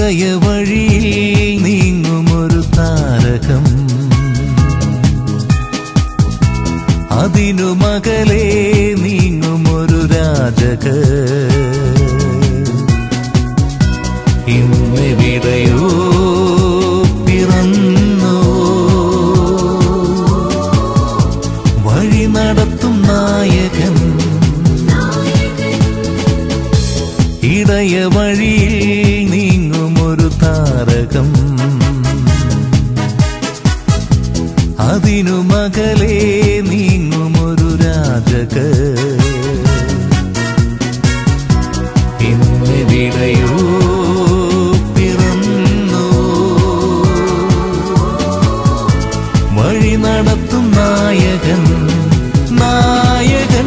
ഇടയ വഴിയിൽ നീങ്ങുമൊരു താരകം അതിനു മകളെ നീങ്ങുമൊരു രാജക ഇന്നെവിടെയോ പിറന്നു വഴി നടത്തും നായകൻ ഇടയ വഴിയിൽ നീങ്ങുമൊരു താരകം അതിനു മകളെ നീങ്ങുമൊരു രാജക ഇന്നെവിടെയോ പിറന്നു വഴി നടത്തും നായകൻ നായകൻ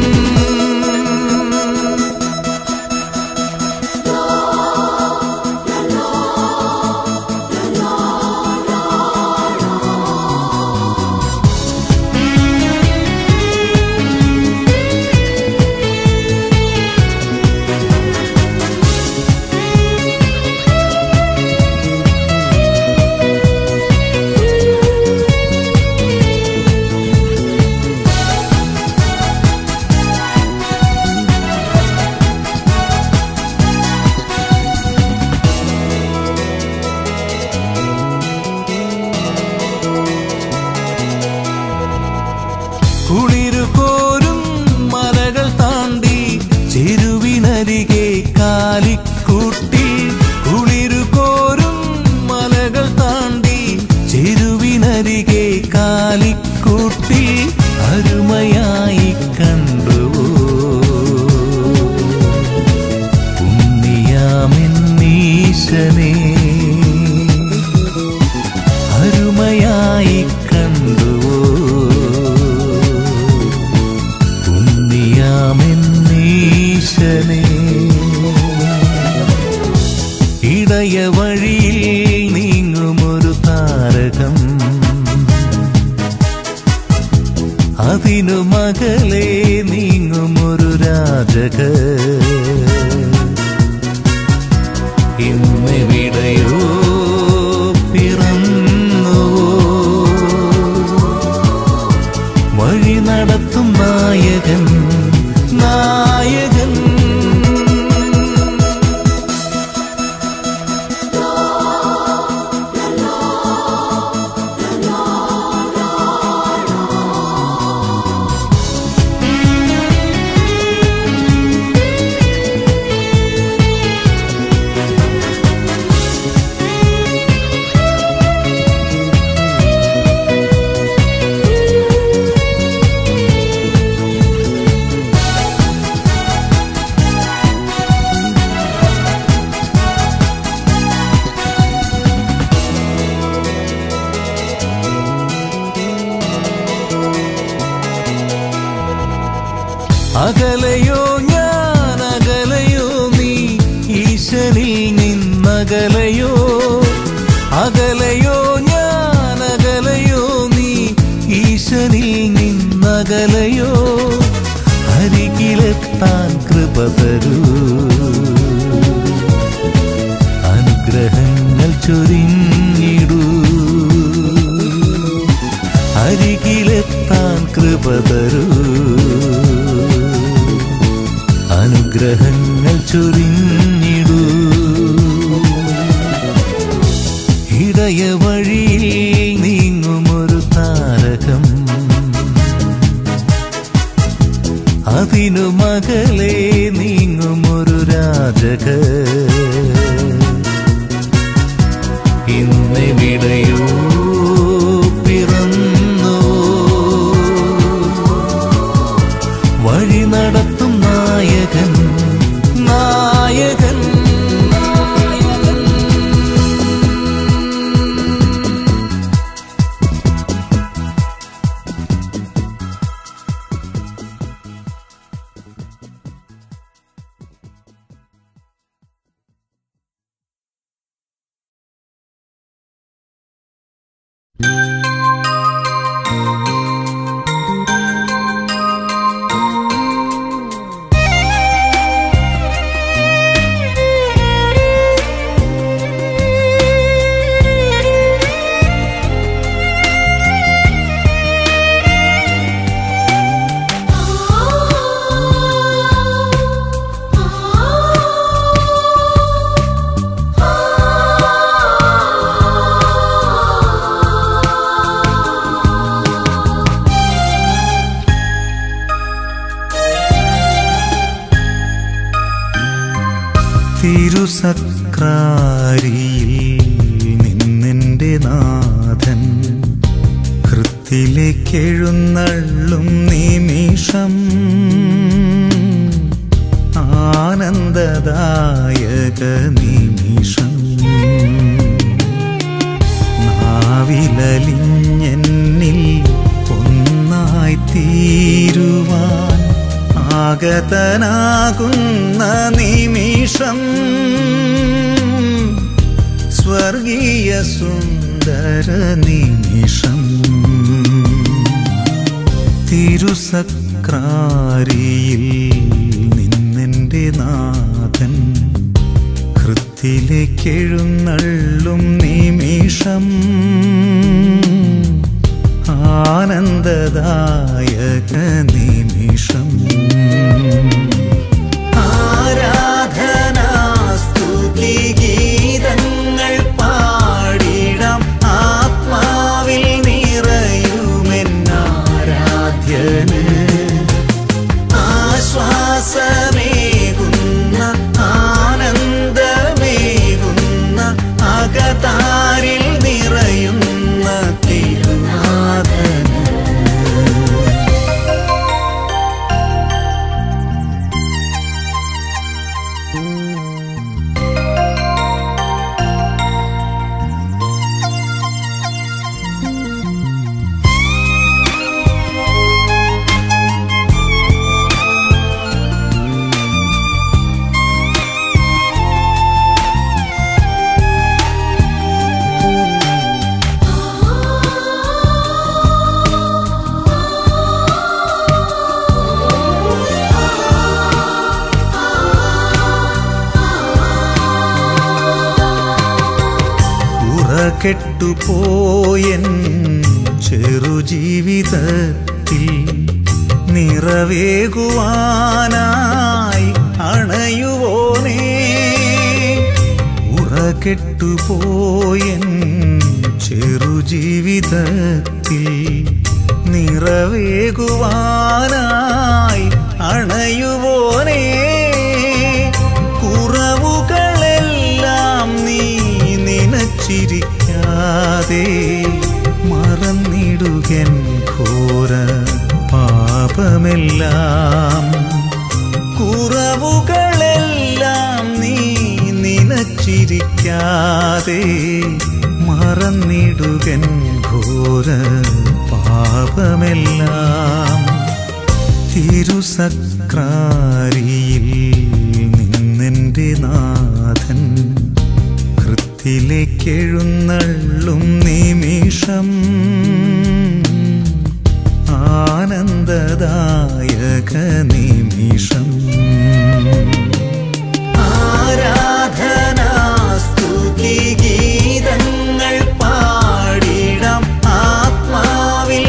കുളിരു കോരും മലകൾ താണ്ടി ചെരുവിനരികെ കാലിക്കൂട്ടി കുളിരു കോരും മലകൾ താണ്ടി ചെരുവിനരികെ കാലിക്കൂട്ടി അരുമയായി കണ്ടുവോ പുണ്യാമെന്നീശനെ അരുമയായി കണ്ടുവോ പുണ്യാമെന്നീശനെ ഇടയ വഴിയിൽ നീങ്ങുമൊരു താരകം അതിനു മകളെ നീങ്ങുമൊരു രാജക ഇന്നെവിടെയോ പിറന്നു വഴി നടത്തും നായകൻ നായകൻ അകലയോ ഞാൻ അകലയോ നീ ഈശനിൽ നിന്നകലയോ അകലയോ ഞാൻ അകലയോ നീ ഈശനിൽ നിന്നകലയോ അരികിലെത്താൻ കൃപ തരൂ അനുഗ്രഹങ്ങൾ ചൊരിഞ്ഞിടൂ അരികിലെത്താൻ കൃപ തരൂ അനുഗ്രഹങ്ങൾ ചൊരിഞ്ഞിടൂ ഇടയ വഴിയിൽ നീങ്ങുമൊരു താരകം അതിനു മകളെ നീങ്ങുമൊരു രാജക ഇന്നെവിടെയോ പിറന്നു വഴി നടത്തും നായകൻ നായകൻ തിരുസക്രാരിയിൽ നിന്നെൻ്റെ നാഥൻ ഹൃത്തിലേക്കെഴുന്നള്ളും നിമിഷം ആനന്ദദായക നിമിഷം നാവിലലിഞ്ഞെന്നിൽ ഒന്നായി തീരുവാൻ ആഗതനാകുന്ന നിമിഷം സ്വർഗീയ സുന്ദര നിമിഷം തിരുസക്രാരിയിൽ നിന്നെൻ്റെ നാഥൻ ഹൃത്തിലേക്കെഴുന്നള്ളും നിമിഷം ആനന്ദദായക നിമിഷം ആരാധനാസ്തുതി ഗീതങ്ങൾ പാടിടാം ആത്മാവിൽ നിറയുമെന്നാരാധ്യന് ആശ്വാസമേകുന്ന ആനന്ദമേകുന്ന അകതാരിൽ നിറയുന്ന തിരുനാഥന് ഉറകെട്ടുപോയൻ ചെറുജീവിതത്തിൽ നിറവേകുവാനായി അണയുവോനേ ഉറകെട്ടുപോയൻ ചെറുജീവിതത്തിൽ നിറവേകുവാനായി അണയുവോനേ കുറവുകളെല്ലാം നീ നനച്ചിരിക്കാതെ മറന്നിടുകൻ ഘോര പാപമെല്ലാം കുറവുകളെല്ലാം നീ നനച്ചിരിക്കാതെ മറന്നിടുകൻ ഘോര പാപമെല്ലാം തിരുസക്രാരിയിൽ നിന്നെൻ്റെ നാഥൻ കൃത്തിലേക്കെഴുന്നള്ളും നിമിഷം ആനന്ദദായക നിമിഷം ആരാധനാസ്തുതി ഗീതങ്ങൾ പാടിടാം ആത്മാവിൽ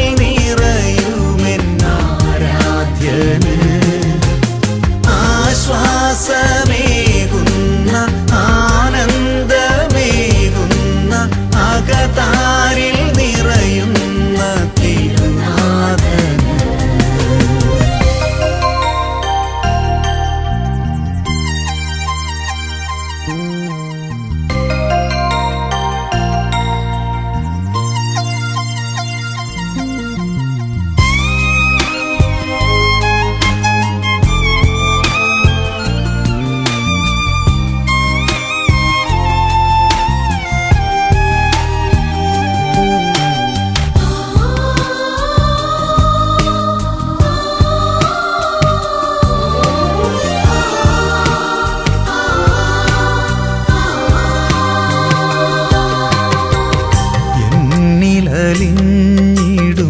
നിറയുമെന്നാരാധ്യന് ആശ്വാസമേകുന്ന ആനന്ദമേകുന്ന അകതാരിൽ നിറയുന്ന തിരുനാഥന് എന്നിലലിഞ്ഞിടും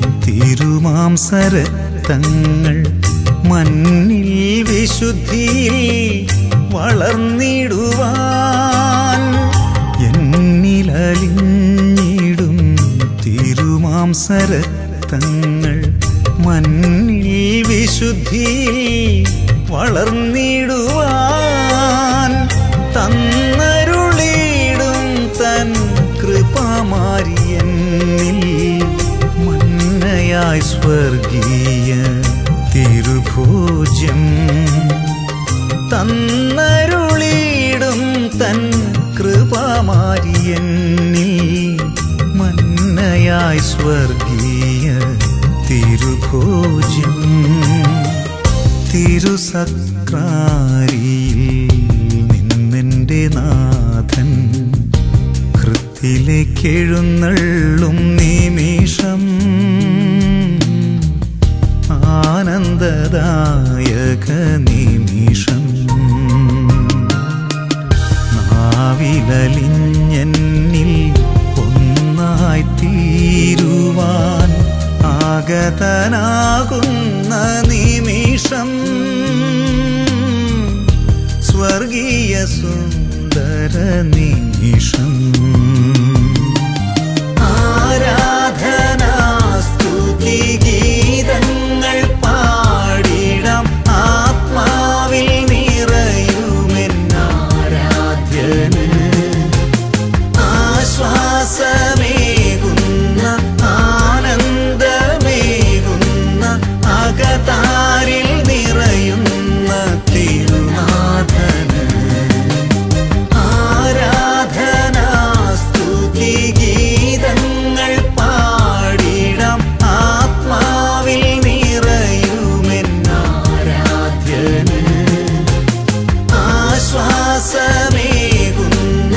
തിരുമാംസരത്തങ്ങൾ മണ്ണിൽ വിശുദ്ധിയിൽ വളർന്നിടുവാൻ എന്നിലലിഞ്ഞിടും തിരുമാംസരത്തങ്ങൾ മണ്ണിൽ വിശുദ്ധിയിൽ വളർന്നിടുവാൻ തന്നരുളിടും തൻ കൃപമാരിയന്നിൽ മന്നയായി സ്വർഗീയ തിരുഭോജ്യം തന്നരുളിടും തൻ കൃപമാരിയെന്നിൽ മന്നയായി സ്വർഗീയ തിരുഭോജ്യം തിരുസക്രാരിയിൽ നിന്നെൻ്റെ നാഥൻ കൃത്തിലേക്കെഴുന്നള്ളും നിമിഷം ആനന്ദദായക നിമിഷം നാവിലലിഞ്ഞെന്നിൽ ഒന്നായി തീരുവാൻ ആഗതനാകുന്ന നിമിഷം സ്വർഗീയ സുന്ദര നിമിഷം ആരാധനാസ്തുതി ഗീതങ്ങൾ പാടിടാം ആത്മാവിൽ നിറയുമെന്നാരാധ്യന് ആശ്വാസമേകുന്ന ആനന്ദമേകുന്ന അകതാരിൽ നിറയുന്ന തിരുനാഥന് ആരാധനാസ്തുതി ഗീതങ്ങൾ പാടിടാം ആത്മാവിൽ നിറയുമെന്നാരാധ്യന് ആശ്വാസമേകുന്ന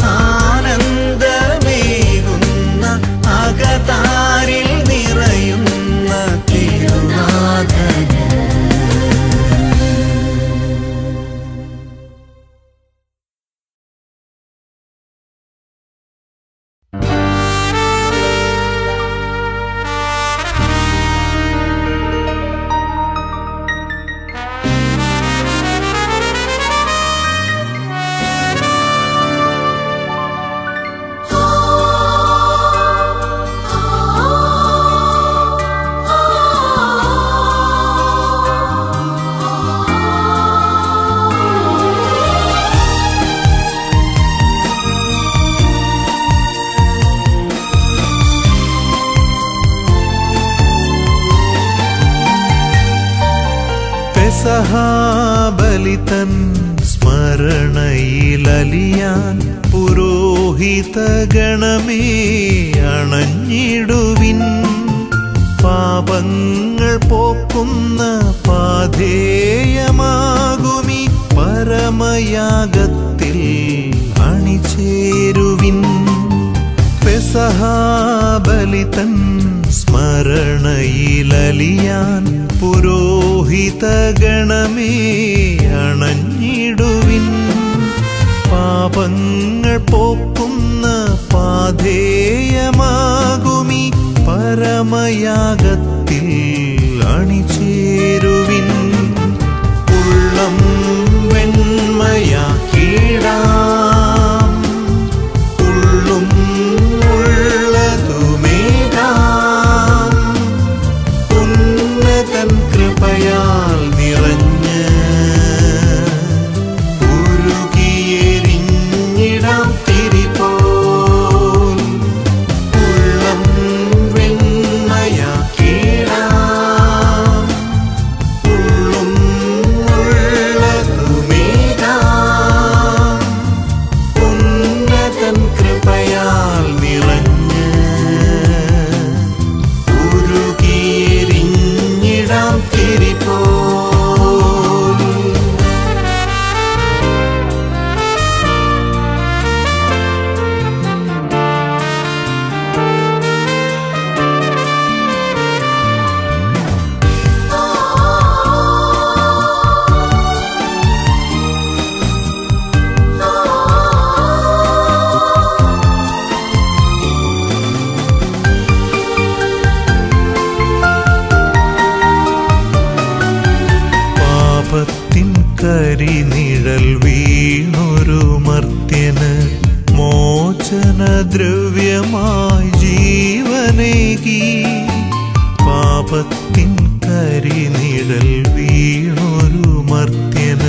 ആനന്ദമേകുന്ന അകതാരിൽ നിറയുന്ന തിരുനാഥന് പെസഹാബലിതൻ സ്മരണയിലലിയാൻ പുരോഹിത ഗണമേ അണഞ്ഞിടുവിൻ പാപങ്ങൾ പോക്കുന്ന പാധേയമാകുമി പരമയാഗത്തിൽ അണിചേരുവിൻ പെസഹാബലിതൻ സ്മരണയിലലിയാൻ പുരോഹിത ഗണമേ അണഞ്ഞിടുവിൻ പാപങ്ങൾ പോക്കുന്ന പാധേയമാകുമി പരമയാഗത്തിൽ അണിചേരുവിൻ ഉള്ളം വെണ്മയാക്കിടാം ഉള്ളും ഉള്ളതുമേകാം ഉന്നതൻ കൃപയാൽ നിറഞ്ഞ് ഉരുകിയെരിഞ്ഞിടാം തിരിപോൽ ഉള്ളം വെണ്മയാക്കിടാം ഉള്ളും ഉള്ളതുമേകാം ഉന്നതൻ കൃപയാൽ നിറഞ്ഞ് ഉരുകിയെരിഞ്ഞിടാം തിരിപോൽ പാപത്തിൻ കരിനിഴൽ വീണൊരു മർത്യന് മോചനദ്രവ്യമായി ജീവനേകി പാപത്തിൻ കരിനിഴൽ വീണൊരു മർത്യന്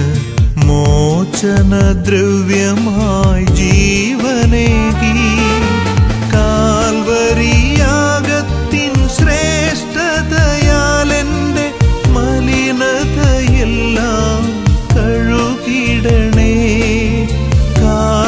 മോചനദ്രവ്യമായി ജീവനേകി കാൽവരിയാകത്തിൻ ശ്രേഷ്ഠതയാലെന്റെ മലിനതയെല്ലാം കഴുകിടണേ കാൽ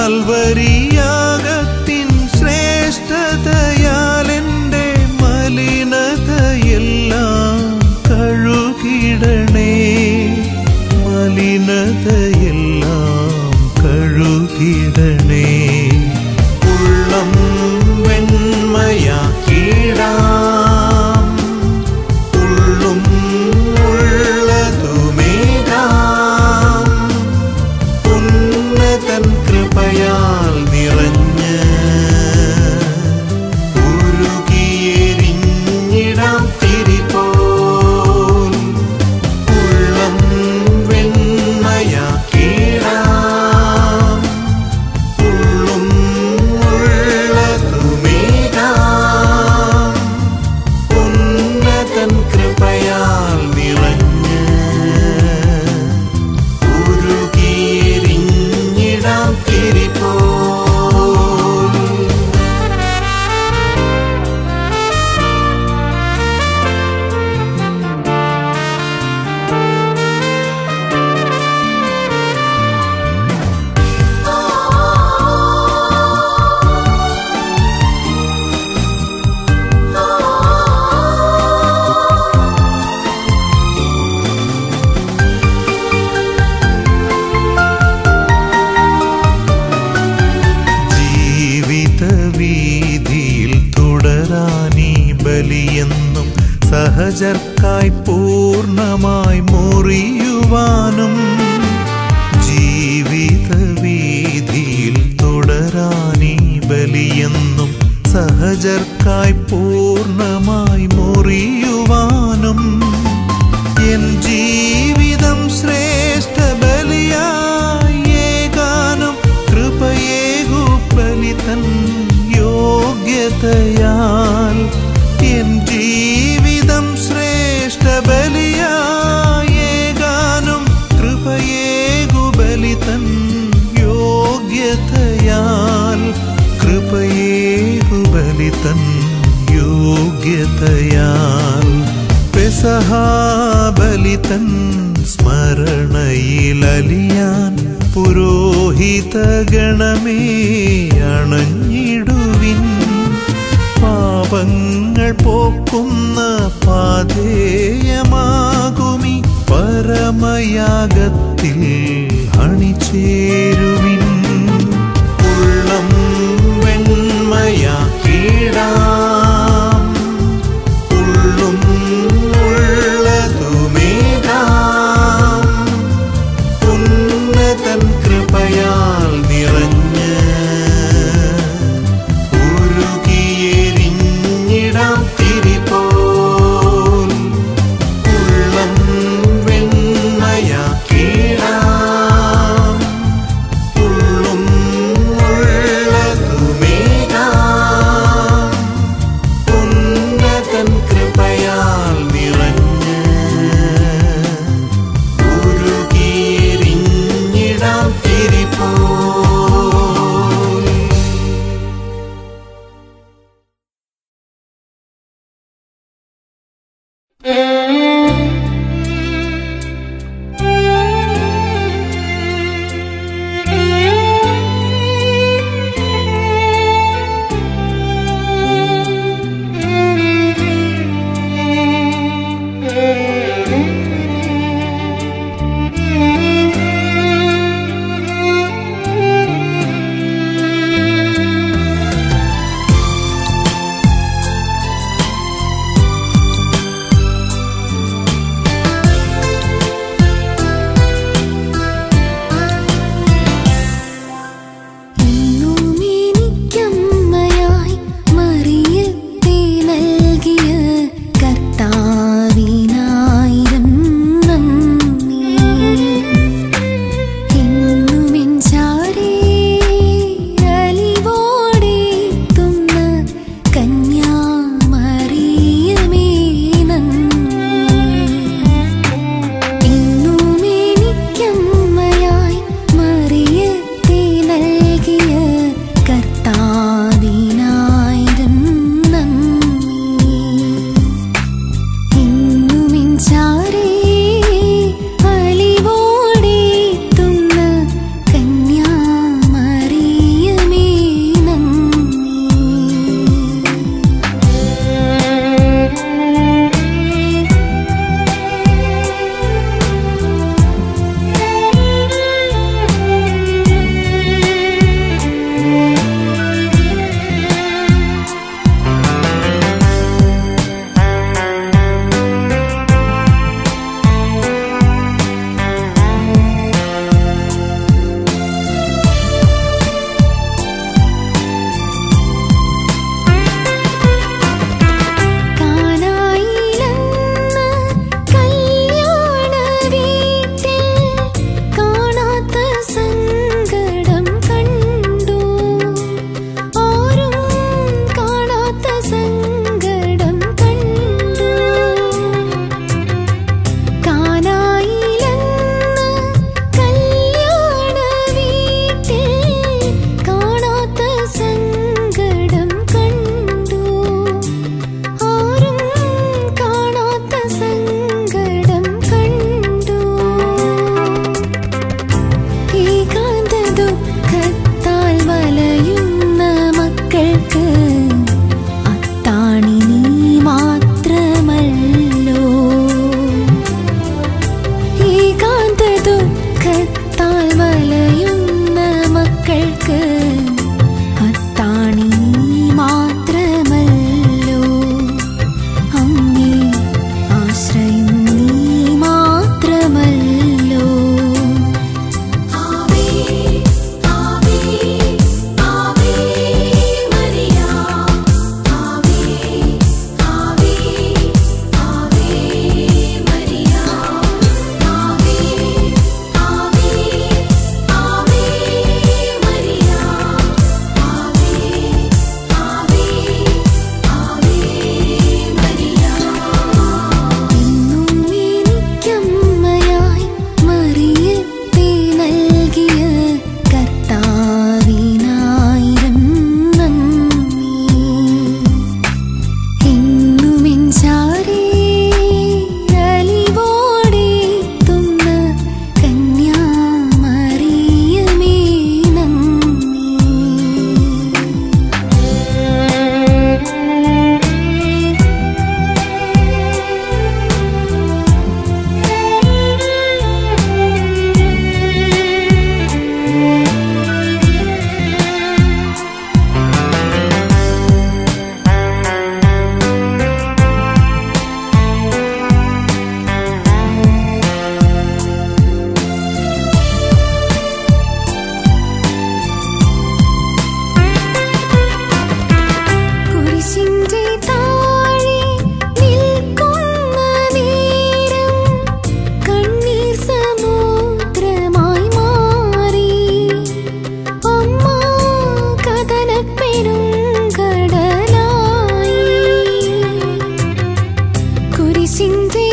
സഹജർക്കായി പൂർണ്ണമായി മുറിയുവാനും ജീവിത വീതിയിൽ തുടരാനീ ബലിയെന്നും സഹജർക്കായി പൂർണ്ണമായി മുറിയുവാനും എൻ ജീവിതം ശ്രേഷ്ഠ ബലിയായി ഏകാനും കൃപയേകു ബലിതൻ യോഗ്യതയാൽ എൻ ജീവിതം ശ്രേഷ്ഠ ബലിയായി ഏകാനും കൃപയേകു ബലിതൻ യോഗ്യതയാൽ കൃപയേകു ബലിതൻ യോഗ്യതയാൽ പെസഹാബലിതൻ സ്മരണയിലലിയാൻ പുരോഹിത ഗണമേ അണഞ്ഞിടുവിൻ പാപങ്ങൾ പോക്കുന്ന പാതേയമാകുമി പരമയാഗത്തിൽ അണിചേരുവിൻ ഉള്ളം വെണ്മയാക്കിടാം ഉള്ളും ഉള്ളതുമേകാം ഉന്നതൻ കൃപയാൽ നിറഞ്ഞ് ഉരുകിയെരിഞ്ഞിടാം തിരിപോൽ ഉള്ളം വെണ്മയാക്കിടാം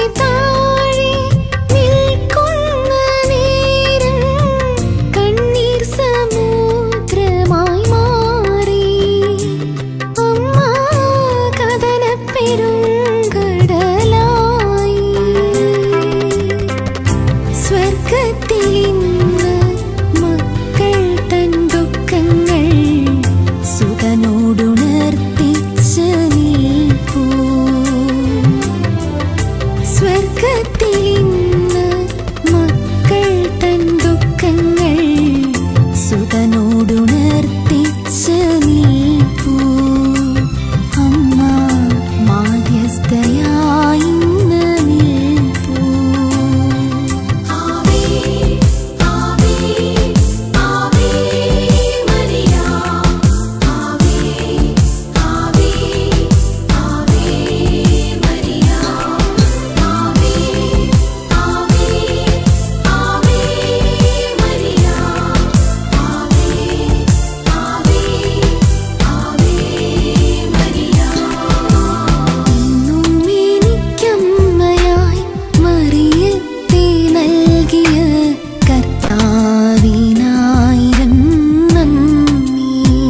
താഴെ നിൽക്കുന്ന നേരം കണ്ണീർ സമുദ്രമായി മാറി അമ്മ കഥനപ്പെരുങ്കടലായി സ്വർഗത്തിൽ ഇന്ന് മക്കൾ തൻ ദുഃഖങ്ങൾ സുതനോടുണർത്തിച്ച് നിൽപ്പൂ സ്വർഗത്തിൽ ഇന്ന് മക്കൾ തൻ ദുഃഖങ്ങൾ സുതനോടുണർത്തിച്ച് നിൽപ്പൂ അമ്മ മാധ്യസ്ഥയായി ഇന്ന് നിൽപ്പൂ ആവേ ആവേ ആവേ മരിയ ആവേ ആവേ ആവേ മരിയ ആവേ ആവേ ആവേ മരിയ ആവേ ആവേ ആവേ മരിയ ഇന്നും എനിക്കമ്മയായി മറിയത്തെ നൽകിയ കർത്താവിനായിരം നന്ദി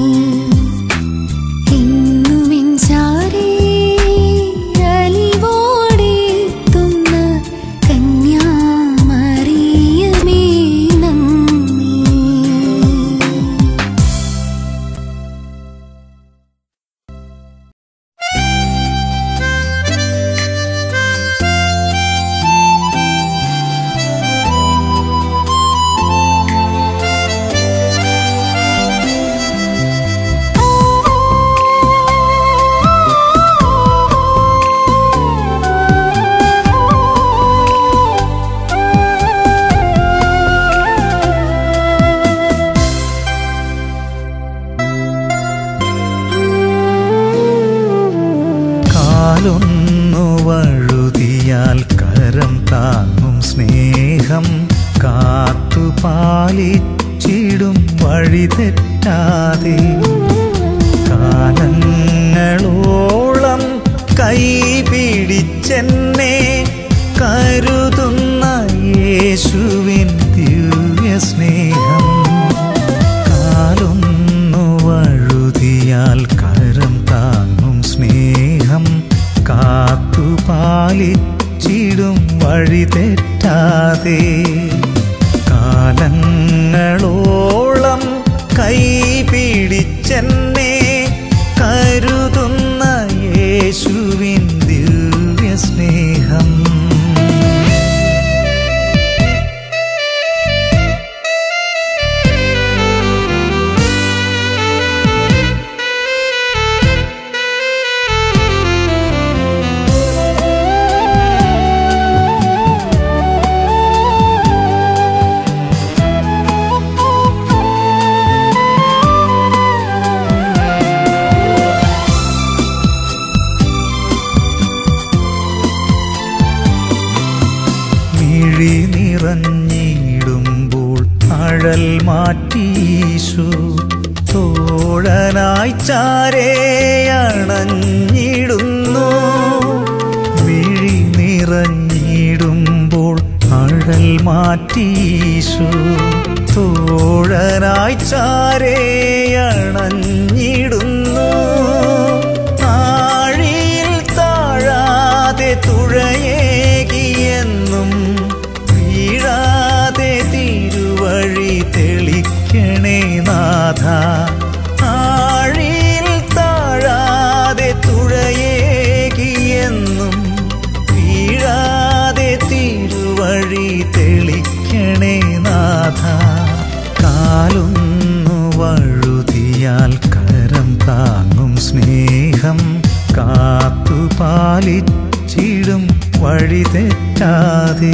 എന്നുമെൻ ചാരേ അലിവോടെത്തുന്ന കന്യാമറിയമേ നന്ദി കാലൊന്നു വഴുതിയാൽ കരം താങ്ങും സ്നേഹം കാത്തുപാലിച്ചിടും വഴി തെറ്റാതെ കാലങ്ങളോളം കൈപിടിച്ചെന്നെ കരുതുന്ന യേശുവിൻ ദിവ്യ സ്നേഹം കാലൊന്നു വഴുതിയാൽ കരം താങ്ങും സ്നേഹം കാത്തുപാലിച്ചിടും വഴി തെറ്റാതെ കാലങ്ങളോളം കൈപിടിച്ചെന്നെ കരുതുന്ന യേശുവിൻ ദിവ്യ സ്നേഹം മിഴി നിറഞ്ഞിടുമ്പോൾ അഴൽ മാറ്റീശു തോഴനായി ചാരേ അണഞ്ഞിടുന്നു മിഴി നിറഞ്ഞിടുമ്പോൾ അഴൽ മാറ്റീശു തോഴനായി ചാരേ അണഞ്ഞിടുന്നു ആഴിയിൽ താഴാതെ തുഴയേകിയെന്നും വീഴാതെ തിരുവഴി തെളിക്കണേ നാഥ ആഴിയിൽ താഴാതെ തുഴയേകിയെന്നും വീഴാതെ തിരുവഴി തെളിക്കണേ നാഥ കാലൊന്നു വഴുതിയാൽ കരം താങ്ങും സ്നേഹം കാത്തുപാലിച്ചിടും വഴി തെറ്റാതെ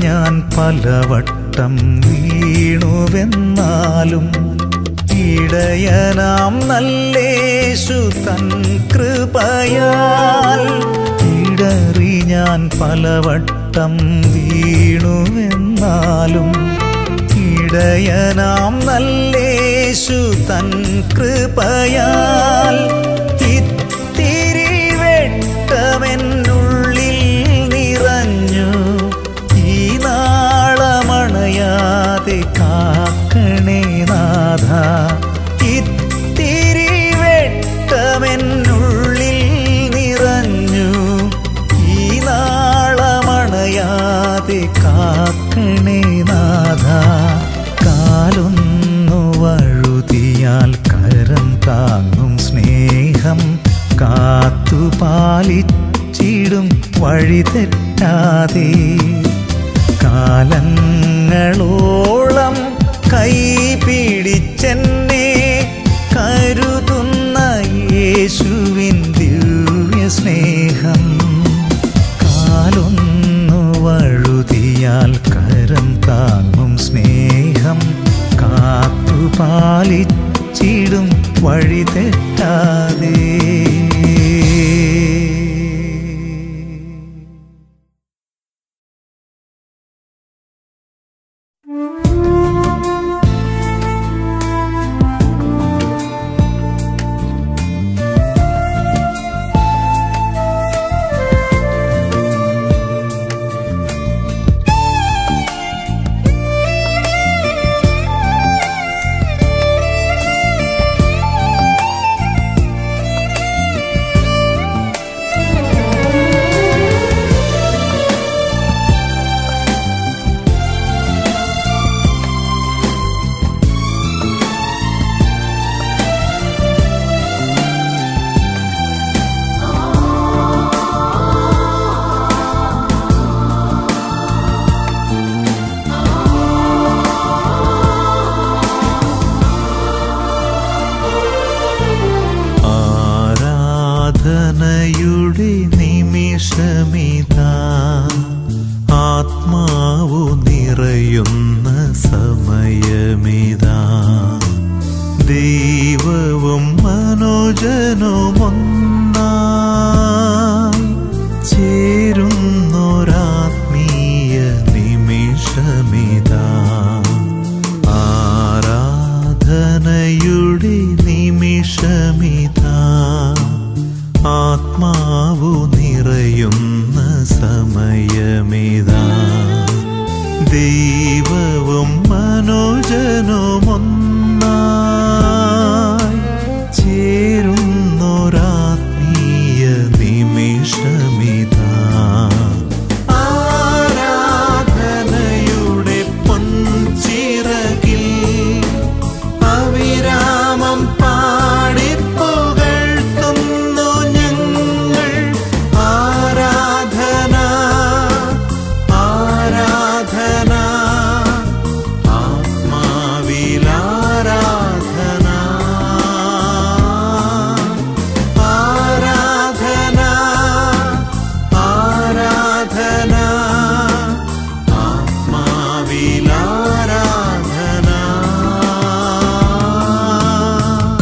ഞാൻ പലവട്ടം വീണുവെന്നാലും ഇടയനാം നല്ലേശു തൻ കൃപയാൽ ഇടറി ഞാൻ പലവട്ടം വീണുവെന്നാലും ഇടയനാം നല്ലേശു തൻ കൃപയാൽ ഇത്തിരി വെട്ടമെന്നുള്ളിൽ നിറഞ്ഞു ഈ നാളമണയാതെ കാക്കണേ നാഥ ഇത്തിരി വെട്ടമെന്നുള്ളിൽ നിറഞ്ഞു ഈ നാളമണയാതെ കാക്കണേ നാഥ കാലൊന്നു വഴുതിയാൽ കരം താങ്ങും സ്നേഹം കാത്തുപാലിച്ചിടും വഴി തെറ്റാതെ കാലങ്ങളോളം കൈ പിടിച്ചെന്നെ കരുതുന്ന യേശുവിൻ ദിവ്യ സ്നേഹം കാലൊന്നു വഴുതിയാൽ കരം താങ്ങും സ്നേഹം കാത്തുപാലിച്ചിടും വഴി തെറ്റാതെ ആരാധനയുടെ നിമിഷമിതാ ആത്മാവു നിറയുന്ന സമയമിതാ ദൈവവും മനോജനുമൊന്നായി ചേരുന്നൊരാത്മീയ നിമിഷമിതാ ആരാധനയുടെ നിമിഷമിതാ ആത്മാവു നിറയുന്ന സമയമിതാ ദൈവവും മനോജനുമൊന്നായി ചേരുന്നൊരാത്മീയ നിമിഷമിതാ ആരാധനയുടെ പൊൻചിറകിൽ അവിരാമം പാടിപ്പുകഴ്ത്തുന്നു ഞങ്ങൾ ആരാധന ആരാധന ആത്മാവിലാരാധന ആരാധന ആരാധന ആത്മാവിലാരാധന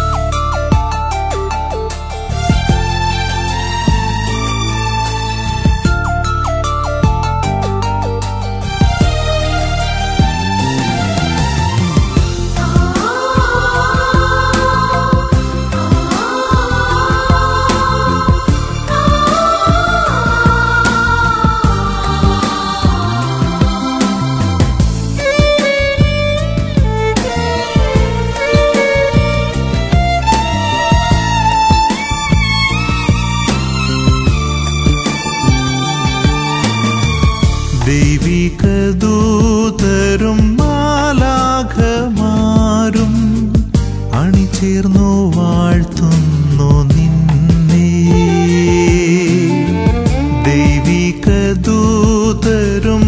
ദൈവിക ദൂതരും മാലാഖമാരും അണിചേർന്നു വാഴ്ത്തുന്നു നിന്നെ ദൈവിക ദൂതരും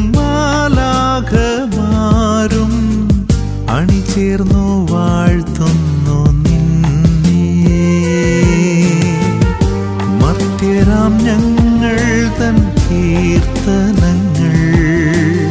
മാലാഖമാരും അണിചേർന്നു വാഴ്ത്തുന്നു നിന്നെ മർത്യരാം ഞങ്ങൾ തൻ കീർത്തനങ്ങൾ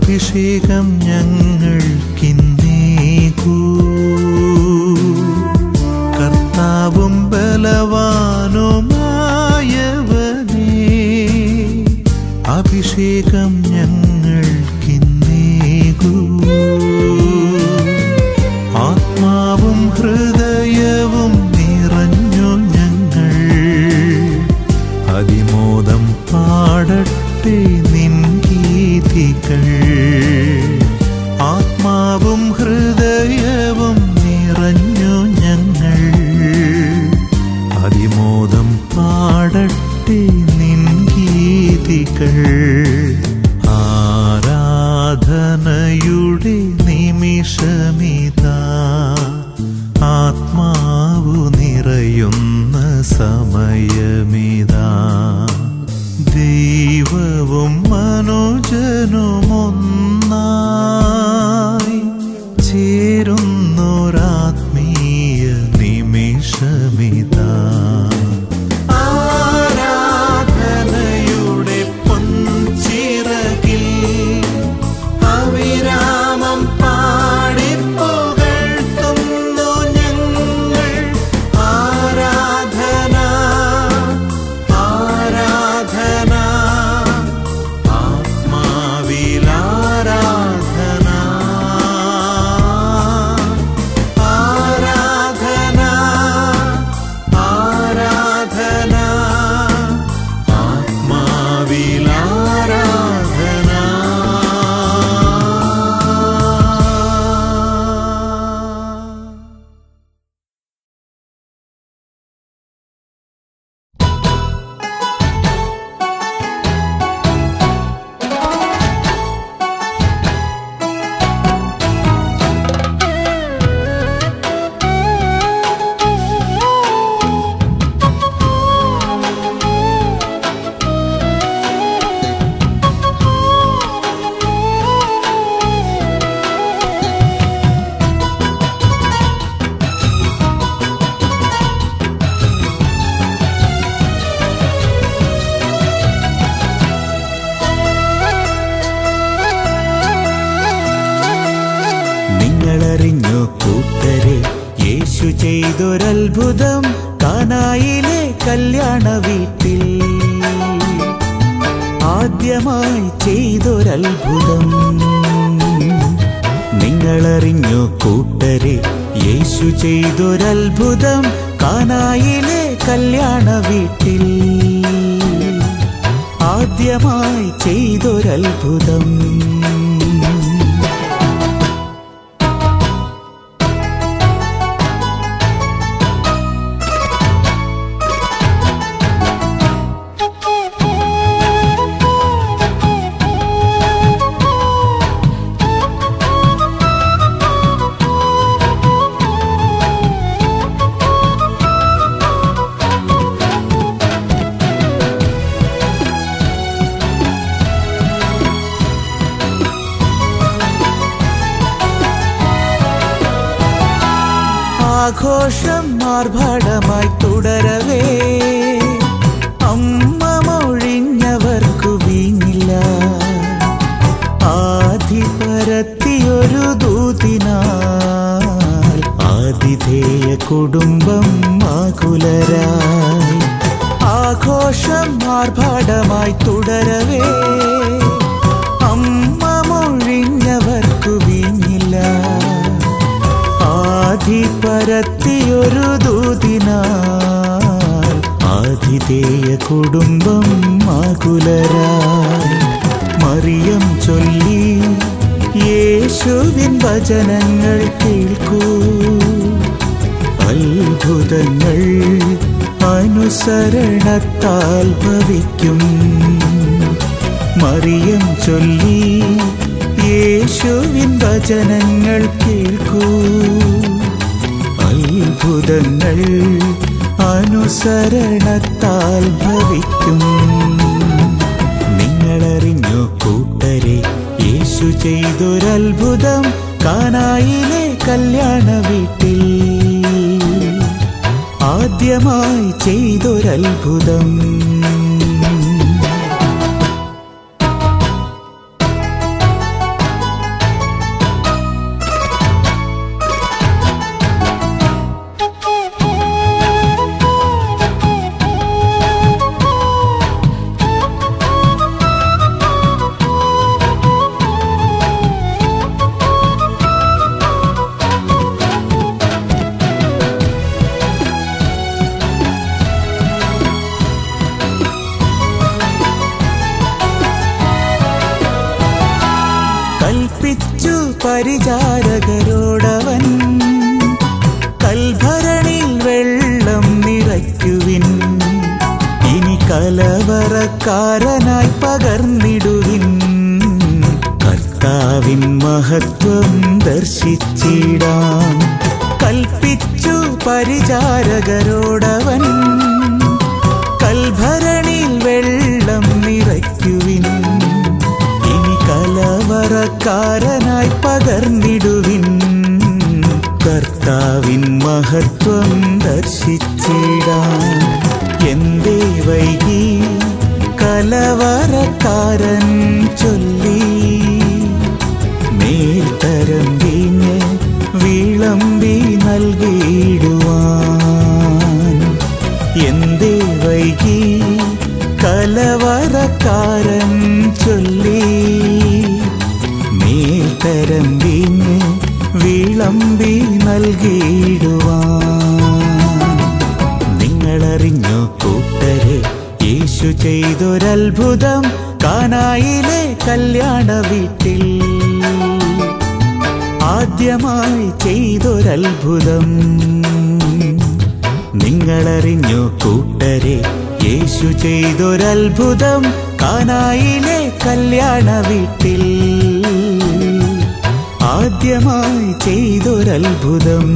അഭിഷേകം ഞങ്ങൾക്കിന്നേകൂ കർത്താവും ബലവാനുമായവനേ അഭിഷേകം ഞങ്ങൾക്കിന്നേകൂ ആത്മാവും ഹൃദയവും നിറഞ്ഞു ഞങ്ങൾ അതിമോദം പാടട്ടെ നിൻ ഗീതികൾ ആത്മാവും ഹൃദയവും നിറഞ്ഞു ഞങ്ങൾ അതിമോദം പാടട്ടെ നിൻ ഗീതികൾ ആരാധനയുടെ നിമിഷമിതാ ആത്മാവു നിറയുന്ന സമയമിതാ ദൈവവും മനുജനുമൊന്നായി ചേരുന്നൊരാത്മീയ നിമിഷമിതാ ആരാധനയുടെ പൊൻചിറകിൽ അവിരാമം പാടിപ്പുകഴ്ത്തുന്നു ഞങ്ങൾ ആരാധന ആരാധന ആത്മാവിലാരാധന ആരാധന ആരാധന ആത്മാവിലാരാധന നിങ്ങളറിഞ്ഞു കൂട്ടരെ യേശു ചെയ്തൊരത്ഭുതം കാനായിലെ കല്യാണ വീട്ടിൽ ആദ്യമായി ചെയ്തൊരത്ഭുതം നിങ്ങളറിഞ്ഞു കൂട്ടരെ യേശു ചെയ്തൊരത്ഭുതം കാനായിലെ കല്യാണ വീട്ടിൽ ആദ്യമായി ചെയ്തൊരത്ഭുതം ആഘോഷം ആർഭാടമായി തുടരവേ അമ്മ മൊഴിഞ്ഞവർക്കു വീഞ്ഞില്ല ആധിപരത്തിയൊരു ദൂതിനാൽ ആതിഥേയ കുടുംബം ആകുലരായി ആഘോഷം ആർഭാടമായി തുടരവേ അമ്മ മൊഴിഞ്ഞവർക്കു വീഞ്ഞില്ല ആധിപരത്തിയൊരു ദൂതിനാൽ ആതിഥേയ കുടുംബം ആകുലരായി മറിയം ചൊല്ലി യേശുവിൻ വചനങ്ങൾ കേൾക്കൂ അത്ഭുതങ്ങൾ അനുസരണത്താൽ ഭവിക്കും മറിയം ചൊല്ലി യേശുവിൻ വചനങ്ങൾ കേൾക്കൂ അത്ഭുതങ്ങൾ അനുസരണത്താൽ ഭവിക്കും നിങ്ങളറിഞ്ഞു കൂട്ടരെ യേശു ചെയ്തൊരത്ഭുതം കാനായിലെ കല്യാണ വീട്ടിൽ ആദ്യമായി ചെയ്തൊരത്ഭുതം കൽപ്പിച്ചു പരിചാരകരോടവൻ കൽഭരണിൽ വെള്ളം നിറയ്ക്കുവിൻ ഇനി കലവറക്കാരനായി പകർന്നിടുവിൻ കർത്താവിൻ മഹത്വം ദർശിച്ചിടാം കൽപ്പിച്ചു പരിചാരകരോടവൻ കൽഭരണിൽ വെള്ളം നിറയ്ക്കുവിൻ ഇനി കലവറക്കാരനായി പകർന്നിടുവിൻ കർത്താവിൻ മഹത്വം ദർശിച്ചിടാൻ എന്തേ വൈകി കലവറക്കാരൻ ചൊല്ലി മേൽത്തരം വീഞ്ഞ് വിളമ്പി നൽകിയിടുവാൻ എന്തേ വൈകി കലവറക്കാരൻ ചൊല്ലി മേൽത്തരം വീഞ്ഞ് വിളമ്പി നൽകിയിടുവാൻ നിങ്ങളറിഞ്ഞോ കൂട്ടരെ യേശു ചെയ്തൊരത്ഭുതം കാനായിലെ കല്യാണ വീട്ടിൽ ആദ്യമായി ചെയ്തൊരത്ഭുതം നിങ്ങളറിഞ്ഞോ കൂട്ടരെ യേശു ചെയ്തൊരത്ഭുതം കാനായിലെ കല്യാണ വീട്ടിൽ ആദ്യമായി ചെയ്തൊരത്ഭുതം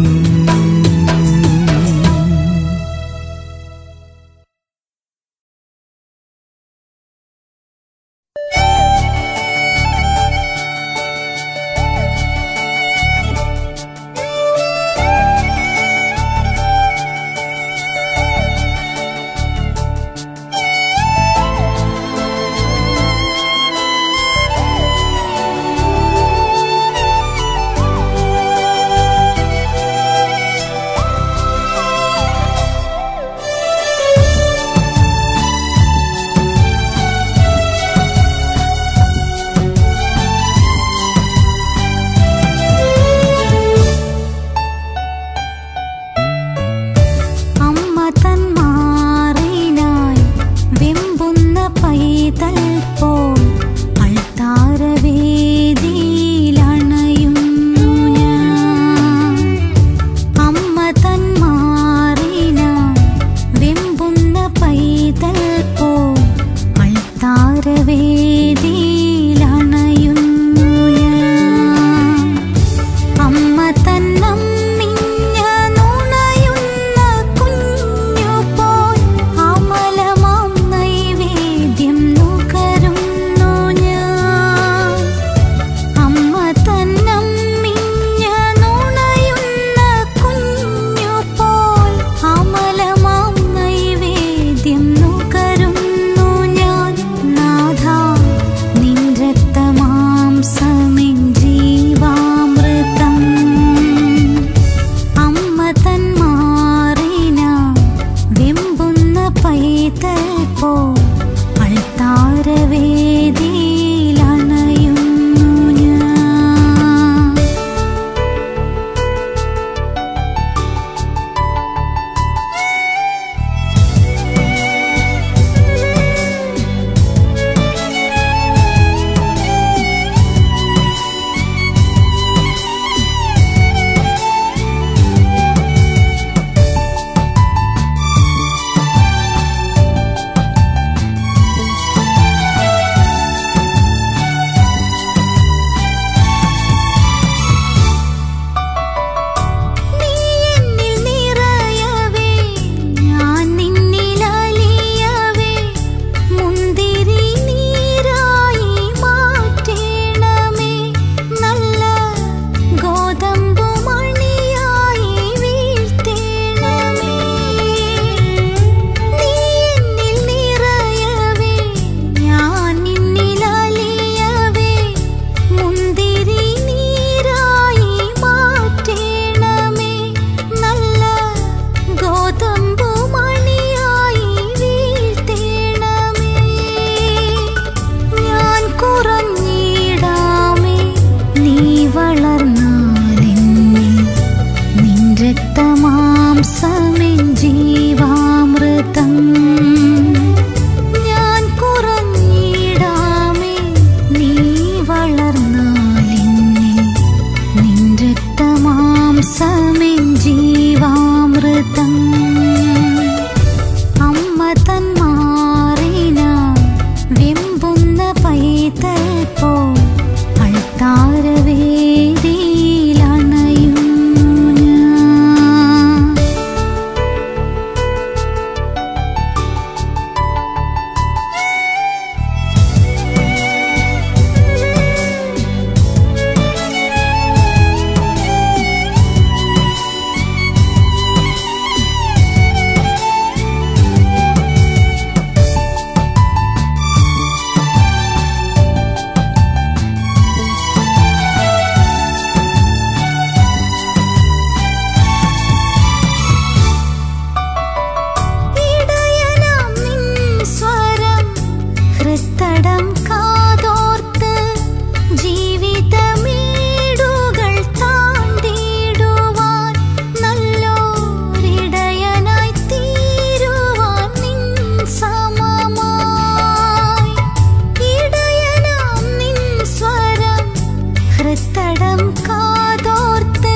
ചെറുത്തടം കാതോർത്ത്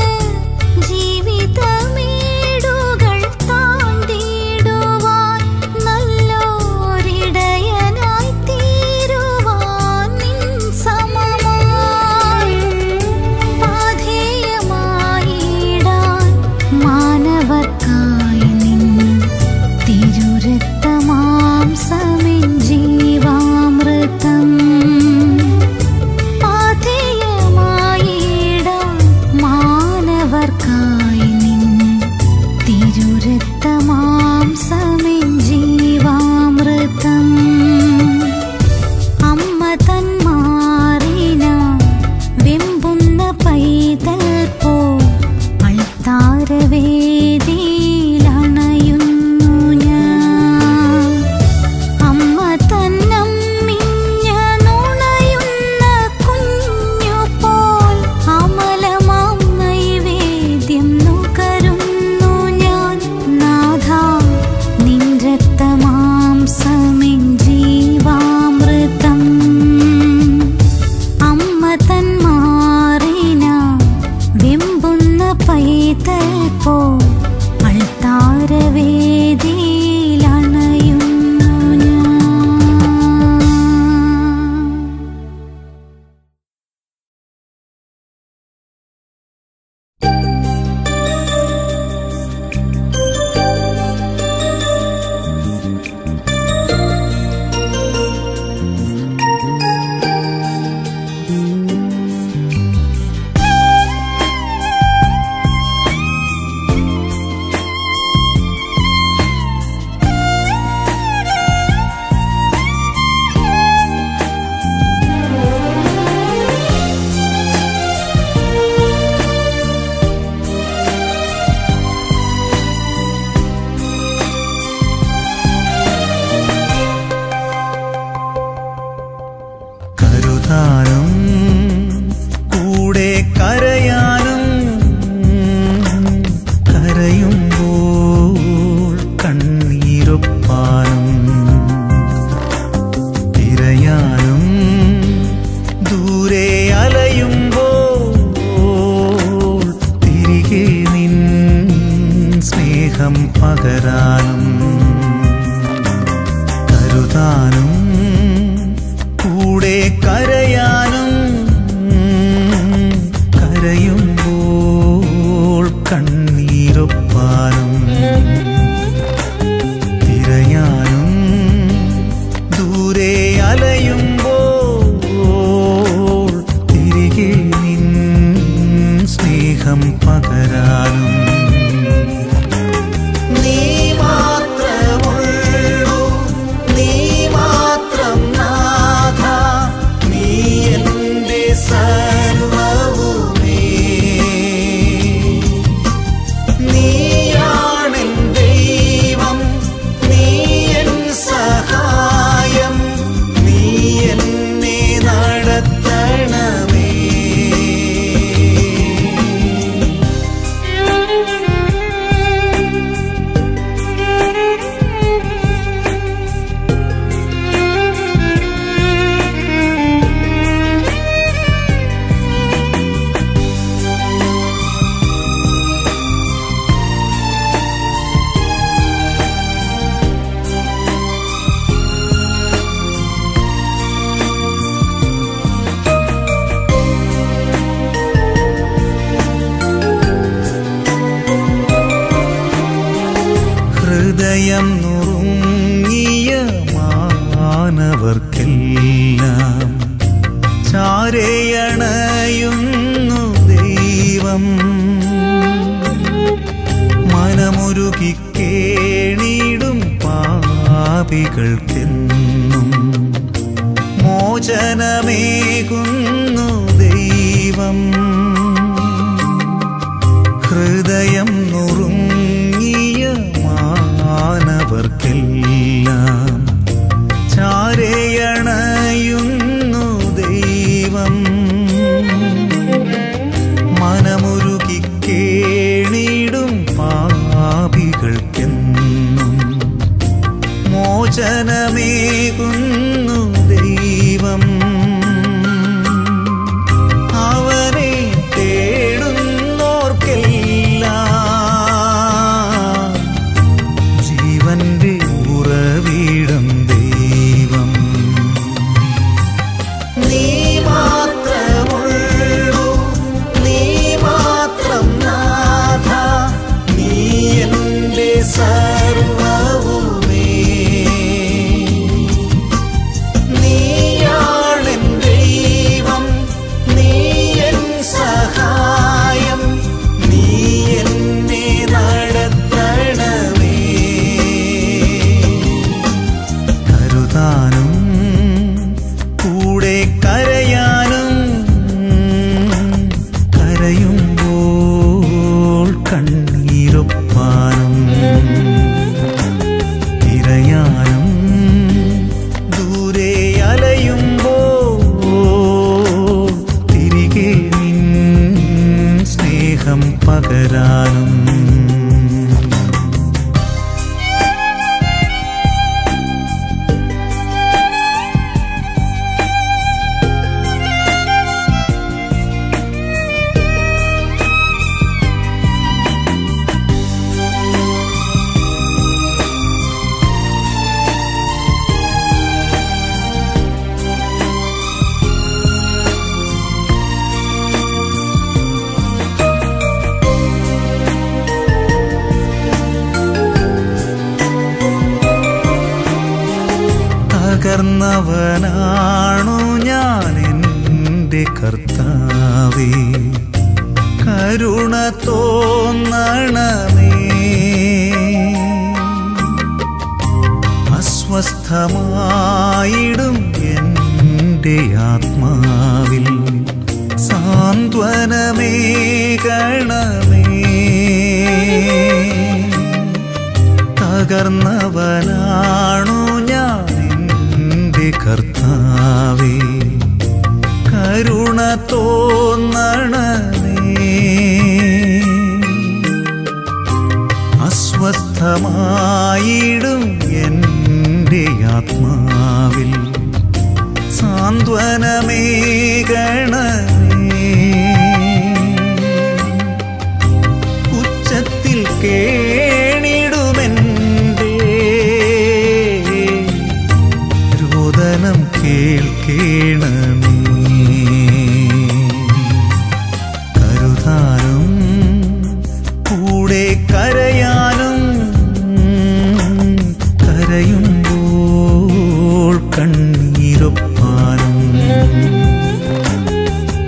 ജീവിതമേടുകൾ താണ്ടിടുവാൻ നല്ലോരിടയനായി തീരുവാൻ നിൻ സമമായി പാധേയമായിടാൻ മാനവർക്കായി നിൻ തിരുരക്തമാംസമെൻ ജീവാമൃതം പാധേയമായിടാൻ മാനവർക്കായി നിൻ തിരുരക്തമാംസമെൻ ജീവാമൃതം അമ്മ തൻ മാറിന വെമ്പുന്ന പൈതൽ പോ അൾത്താരവേദിയിലണയുന്നു ഞാൻ അമ്മ തന്നമ്മിഞ്ഞ നുണയുന്ന കുഞ്ഞു പോൽ അമലമാം നൈവേദ്യം നുകരുന്നു ഞാൻ നാഥ നിൻ രക്തമാംസമെൻ ജീവാമൃതം അമ്മ തൻ മാറിന വെമ്പുന്ന പൈതൽ പോ അൾത്താരവേദിയിലണയുന്നു ഞാൻ കരുതാനും കൂടെ കരയാനും കരയുമ്പോൾ കണ്ണീരൊപ്പാനും തിരയാനും ദൂരെ അലയുമ്പോൾ തിരികെ നിൻ സ്നേഹം പകരാനും കരുതാനും കൂടെ കരയാനും കരയുമ്പോൾ കണ്ണീരൊപ്പാനും തിരയാനും ദൂരെ അലയുമ്പോൾ തിരികെ നിൻ സ്നേഹം പകരാനും നീ മാത്രമുള്ളൂ നീ മാത്രം നാഥ നീ എൻ്റെ സർവവുമേ നീയാണെൻ ദൈവം നീ എൻ സഹായം നീ എന്നെ നടത്തണമേ ഹൃദയം നുറുങ്ങിയ മാനവർക്കെല്ലാം ചാരയണയുന്നു ദൈവം മനമുരുകി കേണിടും പാപികൾക്കെന്നും മോചനമേകുന്നു ദൈവം ഹൃദയം നുറുങ്ങിയ മാനവർക്കെല്ലാം ചാരയണയുന്നു ദൈവം മനമുരുകി കേണിടും പാപികൾക്കെന്നും മോചനമേകുന്നു ദൈവം അവൻ തകർന്നവനാണു ഞാൻ എൻ്റെ കർത്താവേ കരുണ തോന്നണമേ അസ്വസ്ഥമായിടും എൻ്റെ ആത്മാവിൽ സാന്ത്വനമേ ഗണമേ തകർന്നവനാണു ഞാൻ എൻ്റെ കർത്താവേ കരുണ തോന്നണമേ അസ്വസ്ഥമായിടും എൻ്റെ ആത്മാവിൽ സാന്ത്വനമേ ഗണമേ ഉച്ചത്തിൽ കേണിടുമെൻ്റെ രോദനം കേൾക്കേണമേ കരുതാനും കൂടെ കരയാനും കരയുമ്പോൾ കണ്ണീരൊപ്പാനും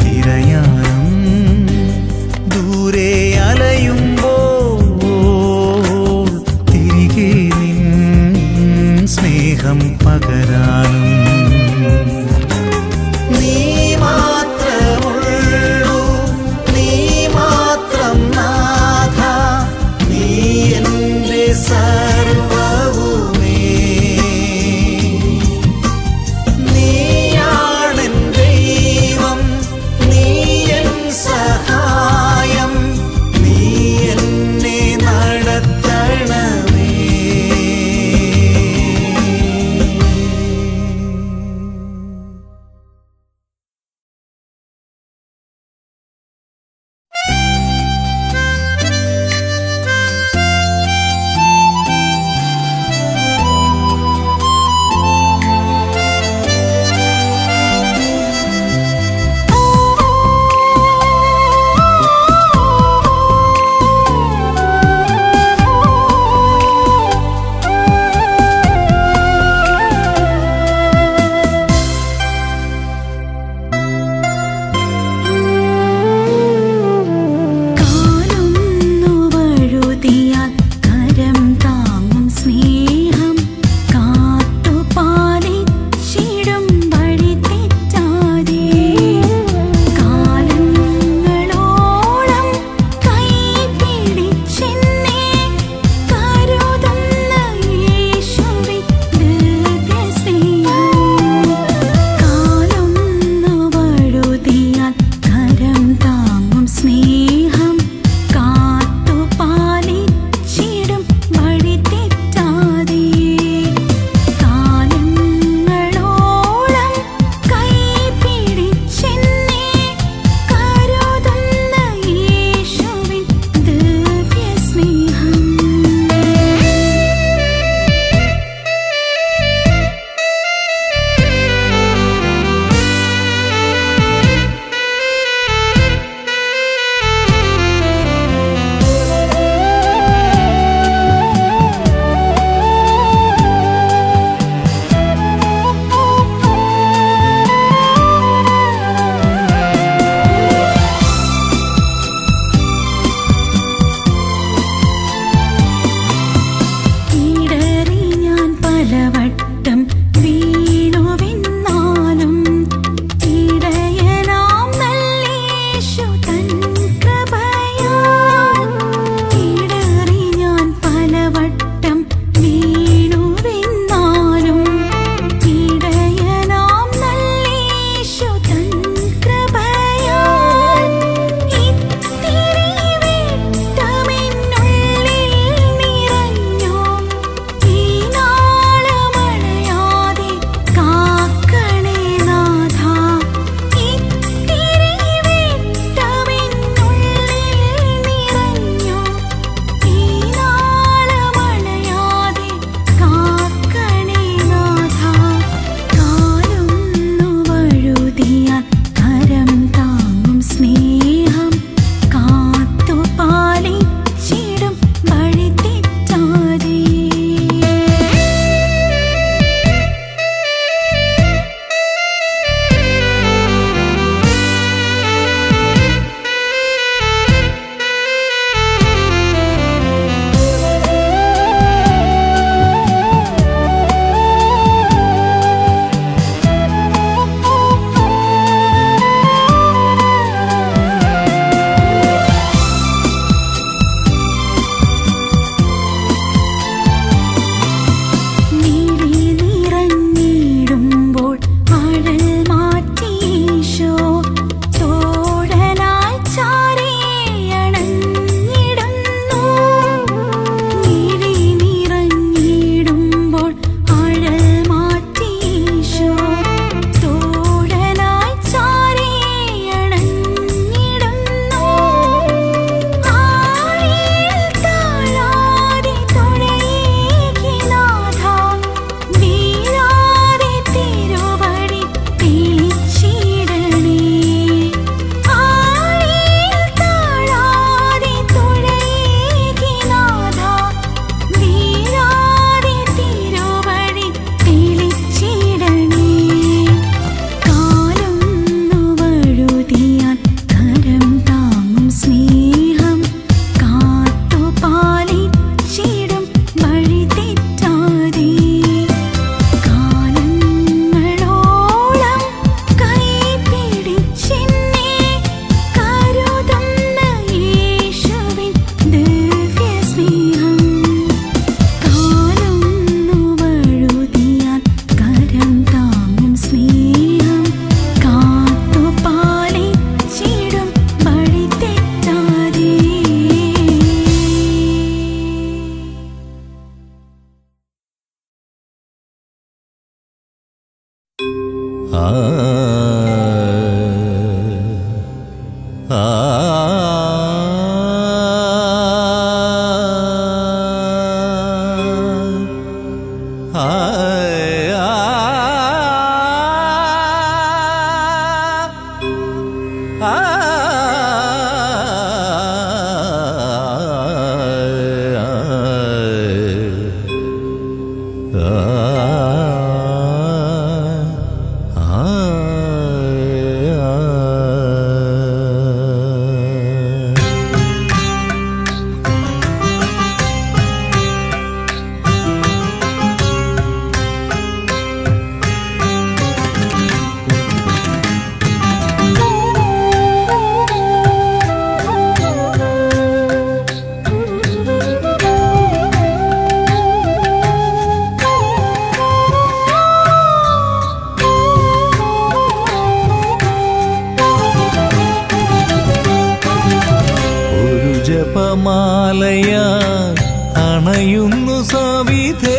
ഒരു ജപമാലയാ അണയുന്നു സവിധേ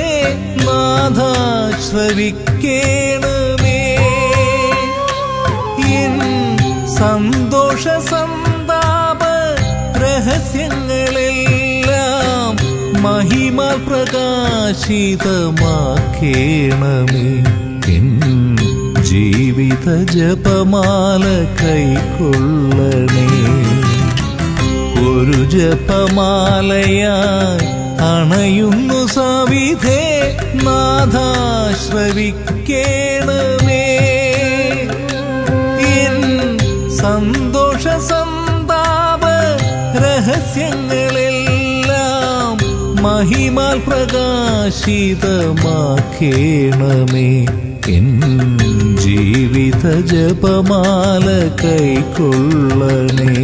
നാഥാശ്രവിക്കേണമേ എൻ സന്തോഷ സന്താപ രഹസ്യങ്ങളെല്ലാം മഹിമ പ്രകാശിതമാക്കേണമേ എൻ ജീവിത ജപമാല കൈക്കൊള്ളണേ ഒരു ജപമാലയായി അണയുന്നു സവിധേ നാഥാശ്രവിക്കേണമേ എൻ സന്തോഷ സന്താപ രഹസ്യങ്ങളെല്ലാം മഹിമാൽ പ്രകാശിതമാക്കേണമേ എൻ ജീവിത ജപമാല കൈക്കൊള്ളണേ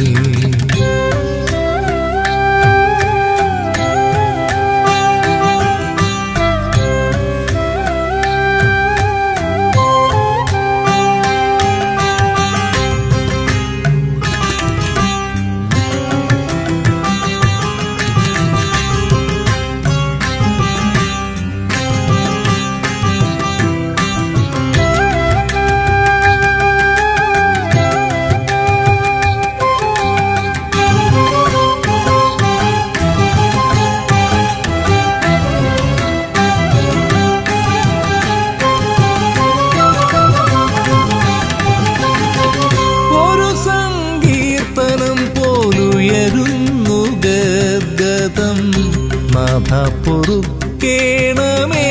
ഒരു സങ്കീർത്തനം പോലുയരുന്നു ഗദ്ഗതം നാഥ പൊറുക്കേണമേ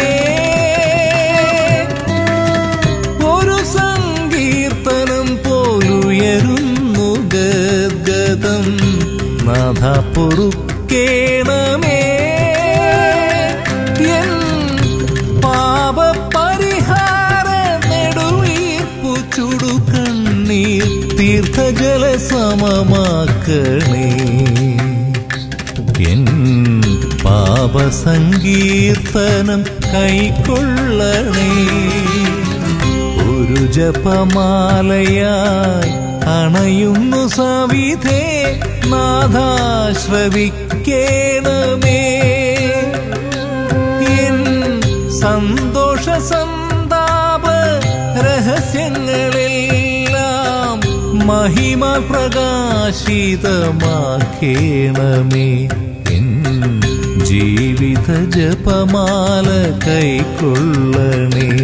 ഒരു സങ്കീർത്തനം പോലുയരുന്നു ഗദ്ഗതം നാഥ പൊറുക്കേണമേ എൻ പാപപരിഹാര നെടുവീർപ്പു ചുടുകണ്ണീർ തീർത്ഥജല സമമാക്കണേ എൻ പാപസങ്കീർത്തനം കൈക്കൊള്ളണേ ഒരു ജപമാലയായി അണയുന്നു സവിധേ നാഥാശ്രവിക്കേണമേ എൻ സന്തോഷ സന്താപ രഹസ്യങ്ങളെല്ലാം മഹിമ പ്രകാശിതമാക്കേണമേ എൻ ജീവിത ജപമാല കൈക്കൊള്ളണേ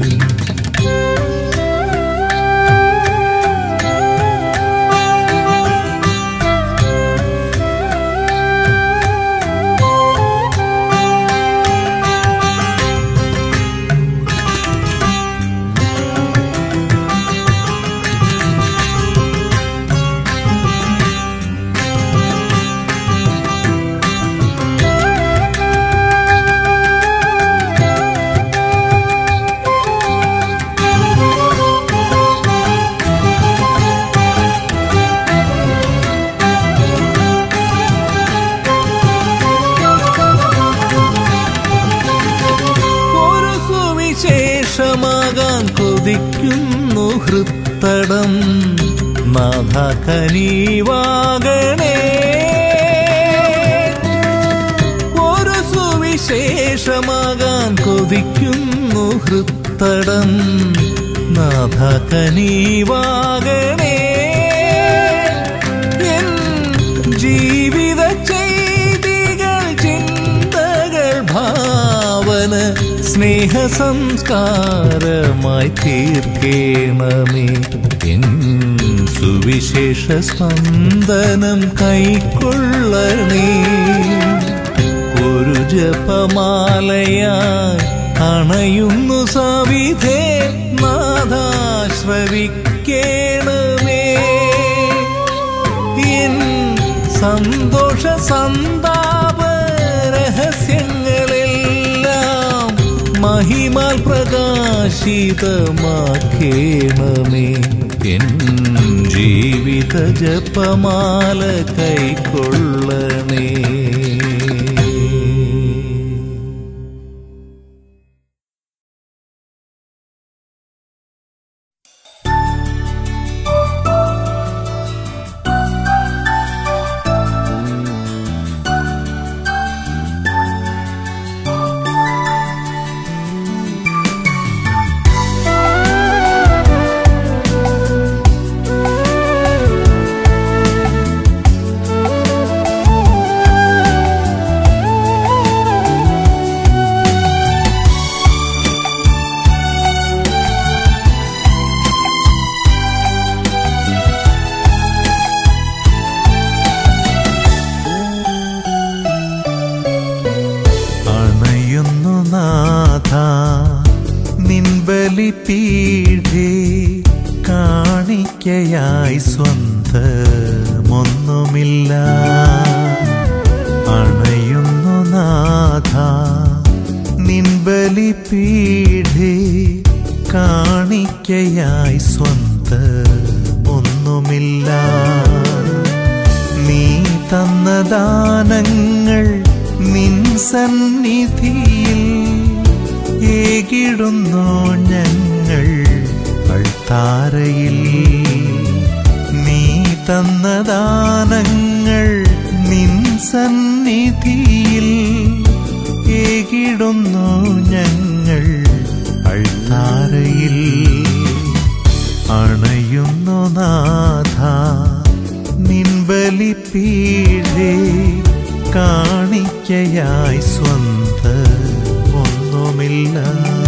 ഒരു സുവിശേഷമാകാൻ കൊതിക്കുന്നു ഹൃത്തടം നാഥ കനീവാകണേ ഒരു സുവിശേഷമാകാൻ കൊതിക്കുന്നു ഹൃത്തടം നാഥ കനീവാകണേ സ്നേഹസംസ്കാരമായി തീർക്കേണമേ എൻ സുവിശേഷ സ്പന്ദനം കൈക്കൊള്ളണേ ഒരു ജപമാലയായി അണയുന്നു സവിധേ നാഥാശ്രവിക്കേണമേ എൻ സന്തോഷ സന്താപ രഹസ്യങ്ങളെല്ലാം മഹിമാൽ പ്രകാശിതമാക്കേണമേ എൻ ജീവിത ജപമാല കൈക്കൊള്ളണേ അണയുന്നു നാഥ നിൻബലി പീഠേ കാണിക്കയായി സ്വന്തമൊന്നുമില്ല അണയുന്നു നാഥ നിൻബലി പീഠേ കാണിക്കയായി സ്വന്തമൊന്നുമില്ല നീ തന്ന ദാനങ്ങൾ നിൻ സന്നിധിയിൽ ഏകിടുന്നു ഞങ്ങൾ അൾത്താരയിൽ നീ തന്ന ദാനങ്ങൾ നിൻ സന്നിധിയിൽ ഏകിടുന്നു ഞങ്ങൾ അൾത്താരയിൽ അണയുന്നു നാഥ നിൻബലി പീഠേ കാണിക്കയായി സ്വന്ത ഒന്നുമില്ല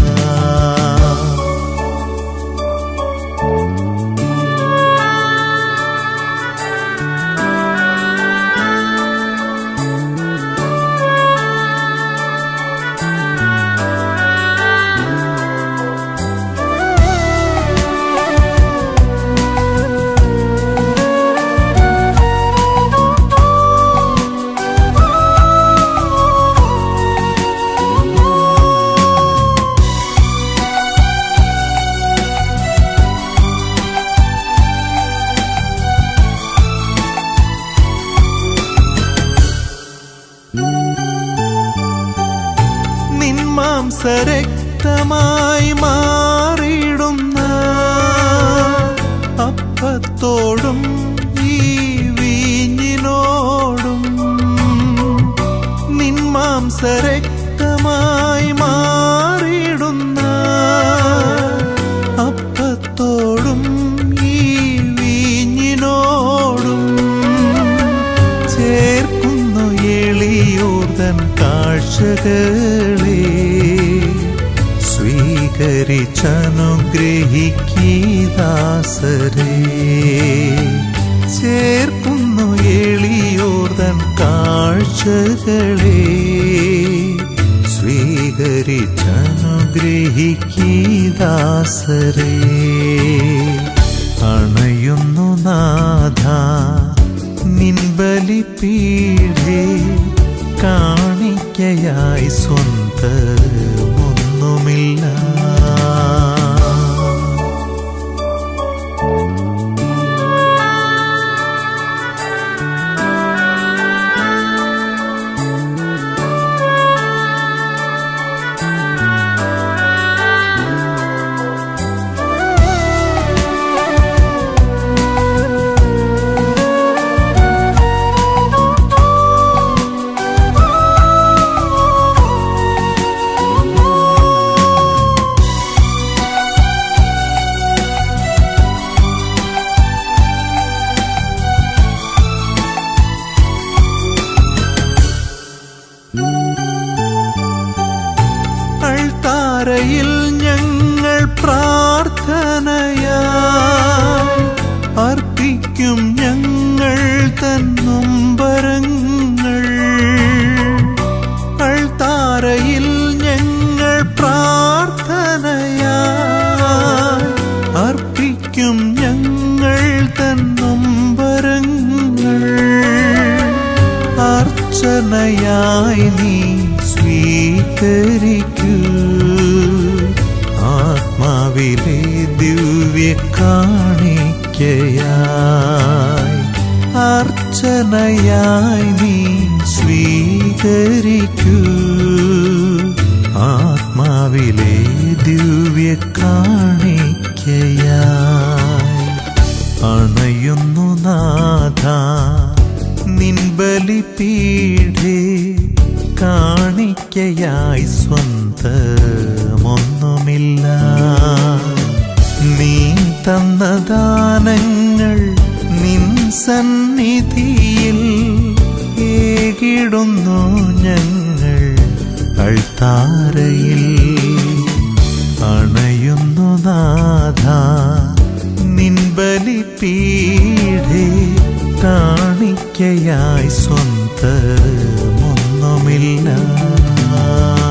നിന്മാംസരക്തമായി മാറിയിടുന്ന അപ്പത്തോടും ഈ വീഞ്ഞിനോടും നിന്മാംസരക്തമായി മാറിയിടുന്ന അപ്പത്തോടും ഈ വീഞ്ഞിനോടും ചേർക്കുന്നു എളിയോർതൻ കാഴ്ചകളെ സ്വീകരിച്ചനുഗ്രഹിക്കീദാസരെ ചേർക്കുന്നു എളിയോർതൻ കാഴ്ചകളെ സ്വീകരിച്ചനുഗ്രഹിക്കീദാസരെ അണയുന്നു നാഥ നിൻബലി പീഠേ കാണിക്കയായി സ്വന്തമൊന്നുമില്ല ആ ഞങ്ങൾ തന്നൊമ്പരങ്ങൾ അൾത്താരയിൽ ഞങ്ങൾ പ്രാർത്ഥനയാ അർപ്പിക്കും ഞങ്ങൾ തന്നൊമ്പരങ്ങൾ അർച്ചനയായി നീ സ്വീകരിക്കൂ ആത്മാവിലെ ദിവ്യ കാണിക്കയായി അർച്ചനയായി നീ സ്വീകരിക്കൂ ആത്മാവിലെ ദിവ്യ കാണിക്കയായി അണയുന്നു നാഥ നിൻ ബലിപീഠേ കാണിക്കയായി സ്വന്തമൊന്നുമില്ല നീ തന്ന ദാനങ്ങൾ നിൻ സന്നിധിയിൽ ഏകിടുന്നു ഞങ്ങൾ അൾത്താരയിൽ അണയുന്നു നാഥ നിൻ ബലിപീഠേ കാണിക്കയായി സ്വന്തമൊന്നുമില്ല